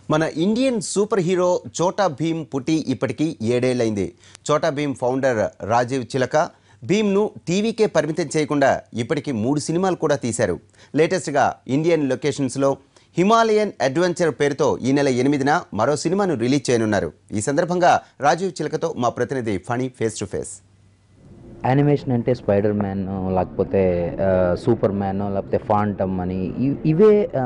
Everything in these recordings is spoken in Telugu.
మన ఇండియన్ సూపర్ హీరో చోటా భీమ్ పుట్టి ఇప్పటికీ ఏడేళ్లైంది చోటా భీమ్ ఫౌండర్ రాజీవ్ చిలక భీమ్ను టీవీకే పరిమితం చేయకుండా ఇప్పటికీ మూడు సినిమాలు కూడా తీశారు లేటెస్ట్గా ఇండియన్ లొకేషన్స్లో హిమాలయన్ అడ్వెంచర్ పేరుతో ఈ నెల ఎనిమిదిన మరో సినిమాను రిలీజ్ చేయనున్నారు ఈ సందర్భంగా రాజీవ్ చిలకతో మా ప్రతినిధి Phani face to face animation అంటే స్పైడర్ మ్యాన్ లేకపోతే ఆ, సూపర్ మ్యాన్ లేకపోతే ఫాంటమ్ అని ఇ- ఇవే ఆ,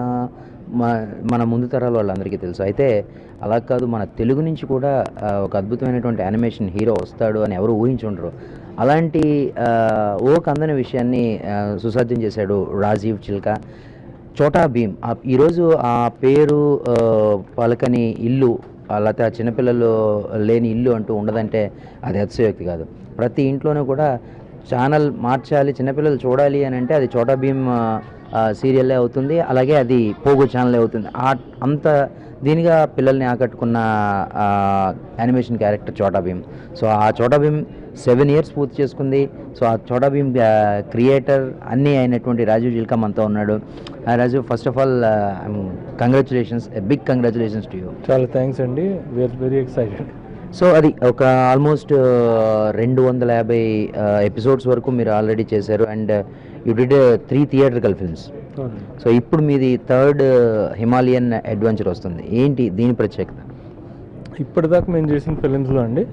మ- మన ముందు తరాల వాళ్ళందరికీ తెలుసు అయితే అలా కాదు మన తెలుగు నుంచి కూడా ఆ, ఒక అద్భుతమైనటువంటి యానిమేషన్ హీరో వస్తాడు అని ఎవరు ఊహించుండరు అలాంటి ఆ, ఓక్ అందని విషయాన్ని ఆ, సుసాధ్యం చేశాడు రాజీవ్ చిల్కా చోటా భీమ్ ఆ- ఈరోజు ఆ పేరు ఆ, పలకని ఇల్లు ఆ లేకపోతే ఆ చిన్నపిల్లలు లేని ఇల్లు అంటూ ఉండదంటే అది అతిశయోక్తి కాదు ప్రతి ఇంట్లోనూ కూడా ఛానల్ మార్చాలి చిన్నపిల్లలు చూడాలి అని అంటే అది చోటా భీమ్ ఆ, ఆ, సీరియల్లే అవుతుంది అలాగే అది పోగో ఛానలే అవుతుంది ఆ అంత దీనిగా పిల్లల్ని ఆకట్టుకున్న ఆ, యానిమేషన్ క్యారెక్టర్ చోటా భీమ్ సో ఆ చోటా భీమ్ సెవెన్ ఇయర్స్ పూర్తి చేసుకుంది సో ఆ చోటా భీమ్ క్రియేటర్ అన్నీ అయినటువంటి రాజీవ్ జిల్కా మనతో ఉన్నాడు ఆ, Raju first of all congratulations big congratulations to you చాలా థ్యాంక్స్ అండి వీఆర్ వెరీ ఎక్సైటెడ్ సో అది ఒక ఆల్మోస్ట్ రెండు వందల యాభై ఎపిసోడ్స్ వరకు మీరు ఆల్రెడీ చేశారు and you did three theatrical films so ఇప్పుడు మీది థర్డ్ హిమాలయన్ అడ్వెంచర్ వస్తుంది ఏంటి దీని ప్రత్యేకత ఇప్పటిదాకా మేము చేసిన ఫిలిమ్స్లో అండి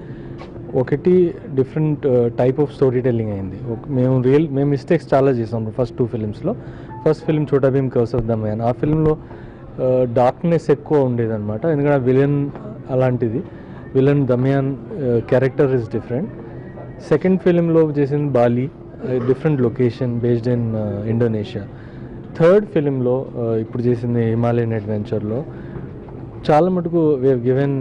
ఒకటి different type of story telling అయింది ఒక- మేము రియల్ మేము మిస్టేక్స్ చాలా చేసాం ఫస్ట్ టూ ఫిలిమ్స్లో first film Chhota Bheem curse of దమయాన్ ఆ ఫిలింలో డార్క్నెస్ ఎక్కువ ఉండేదన్నమాట ఎందుకంటే విలన్ అలాంటిది villain Damyaan character is different second ఫిలింలో చేసింది Bali different location based in Indonesia third ఫిలింలో ఇప్పుడు చేసింది హిమాలయన్ అడ్వెంచర్లో చాలా మటుకు we've given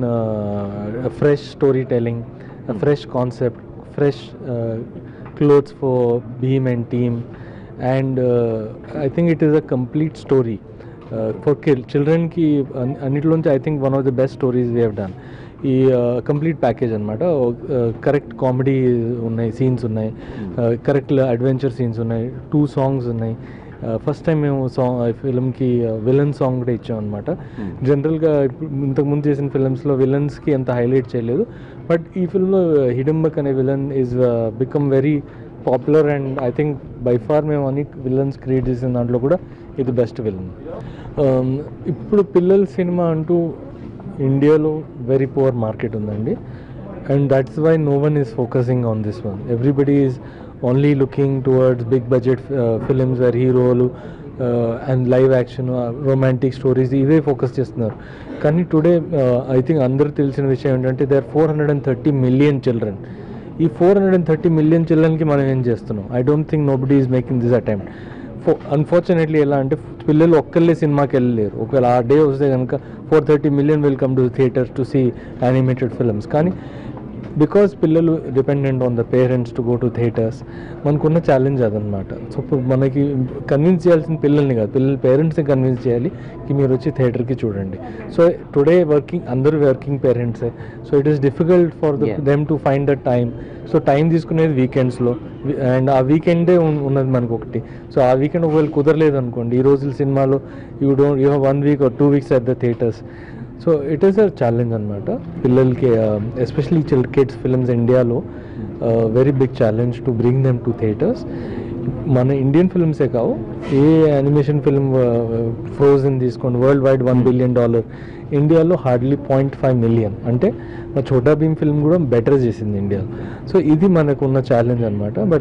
fresh story telling fresh concept fresh clothes for Bheem and team and I think it is a complete story for kill చిల్డ్రన్కి అన్నిటిలోంచి I think one of the best stories we have done ఈ కంప్లీట్ ప్యాకేజ్ అనమాట కరెక్ట్ కామెడీ ఉన్నాయి సీన్స్ ఉన్నాయి కరెక్ట్ అడ్వెంచర్ సీన్స్ ఉన్నాయి టూ సాంగ్స్ ఉన్నాయి ఫస్ట్ టైం మేము సాంగ్ ఫిల్మ్కి విలన్ సాంగ్ కూడా ఇచ్చాం అనమాట జనరల్గా ఇంతకుముందు చేసిన ఫిల్మ్స్లో విలన్స్కి ఎంత హైలైట్ చేయలేదు బట్ ఈ ఫిల్మ్లో హిడంబక్ అనే villain is become very popular and I think by far మేము అన్ని విలన్స్ క్రియేట్ చేసిన దాంట్లో కూడా ఇది బెస్ట్ విలన్ ఇప్పుడు పిల్లల సినిమా అంటూ ఇండియాలో వెరీ పువర్ మార్కెట్ ఉందండి and that's why no one is focusing on this one everybody is only looking towards big budget films where హీరోలు and live action romantic stories ఇవే ఫోకస్ చేస్తున్నారు కానీ టుడే ఐ థింక్ అందరూ తెలిసిన విషయం ఏంటంటే they are four hundred and thirty million children ఈ four hundred and thirty million చిల్డ్రన్కి మనం ఏం చేస్తున్నాం I don't think nobody is making this attempt ఫో అన్ఫార్చునేట్లీ ఎలా అంటే పిల్లలు ఒక్కళ్ళే సినిమాకి వెళ్ళలేరు ఒకవేళ ఆ డే వస్తే కనుక four thirty million will come to theatres to see animated films కానీ బికాస్ పిల్లలు dependent on the parents to go to theatres మనకున్న ఛాలెంజ్ అదనమాట సో ఇప్పుడు మనకి కన్విన్స్ చేయాల్సిన పిల్లల్ని కాదు పిల్లల పేరెంట్స్ని కన్విన్స్ చేయాలి కి మీరు వచ్చి థియేటర్కి చూడండి సో టుడే వర్కింగ్ అందరూ వర్కింగ్ పేరెంట్సే so it is difficult for the Yeah. Them to find the time so time తీసుకునేది వీకెండ్స్లో అండ్ ఆ వీకెండే ఉన్నది మనకు ఒకటి సో ఆ వీకెండ్ ఒకవేళ కుదరలేదు అనుకోండి ఈ రోజుల సినిమాలో you don't you have one week or two weeks at the theatres so it is a challenge అనమాట పిల్లలకి ఎస్పెషలీ చిల్ కిడ్స్ ఫిల్మ్స్ ఇండియాలో very big challenge to bring them to theatres మన ఇండియన్ ఫిల్మ్సే కావు ఏ యానిమేషన్ ఫిల్మ్ ఫ్రోజన్ తీసుకోండి worldwide one billion dollar ఇండియాలో హార్డ్లీ పాయింట్ ఫైవ్ మిలియన్ అంటే మా చోటా భీమ్ ఫిల్మ్ కూడా బెటర్ చేసింది ఇండియాలో సో ఇది మనకు ఉన్న ఛాలెంజ్ అనమాట బట్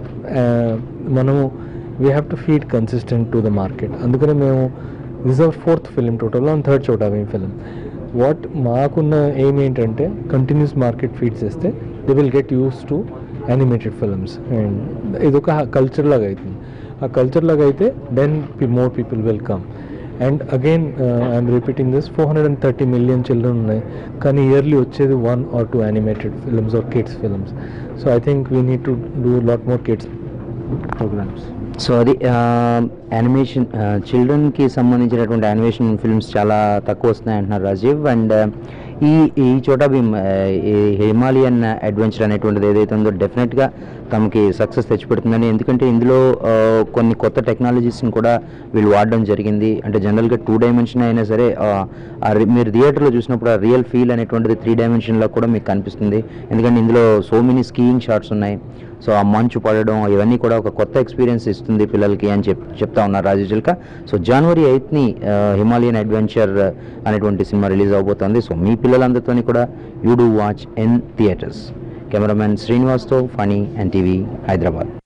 మనము we have to feed consistent to the market అందుకనే మేము this our fourth film total on third Chhota Bheem film what మాకున్న ఎయిమ్ ఏంటంటే కంటిన్యూస్ మార్కెట్ ఫీడ్ చేస్తే they will get use to animated films and ఇది ఒక కల్చర్ లాగా అవుతుంది ఆ కల్చర్ లాగా అయితే then more people will come and again I'm repeating this four hundred and thirty million children ఉన్నాయి కానీ ఇయర్లీ వచ్చేది one or two animated films or kids films so I think we need to do lot more kids programs so అది యానిమేషన్ చిల్డ్రన్కి సంబంధించినటువంటి యానిమేషన్ ఫిల్మ్స్ చాలా తక్కువ వస్తున్నాయి అంటున్నారు రాజీవ్ అండ్ ఈ ఈ చోటా భీమ్ ఆ, ఈ హిమాలయన్ అడ్వెంచర్ అనేటువంటిది ఏదైతే ఉందో డెఫినెట్గా తమకి సక్సెస్ తెచ్చిపెడుతుందని ఎందుకంటే ఇందులో ఆ, కొన్ని కొత్త టెక్నాలజీస్ని కూడా వీళ్ళు వాడడం జరిగింది అంటే జనరల్గా టూ డైమెన్షన్ అయినా సరే ఆ, ఆ రి- మీరు థియేటర్లో చూసినప్పుడు ఆ రియల్ ఫీల్ అనేటువంటిది త్రీ డైమెన్షన్లో కూడా మీకు కనిపిస్తుంది ఎందుకంటే ఇందులో సో మెనీ స్కీయింగ్ షాట్స్ ఉన్నాయి సో ఆ మంచు పడడం ఇవన్నీ కూడా ఒక కొత్త ఎక్స్పీరియన్స్ ఇస్తుంది పిల్లలకి అని చెప్ చెప్తా ఉన్నారు రాజు చిల్క సో జనవరి ఎయిత్ని హిమాలయన్ అడ్వెంచర్ అనేటువంటి సినిమా రిలీజ్ అవబోతోంది సో మీ పిల్లలందరితో కూడా you do watch in theatres cameraman శ్రీనివాస్తో ఫనీ అండ్ టీవీ హైదరాబాద్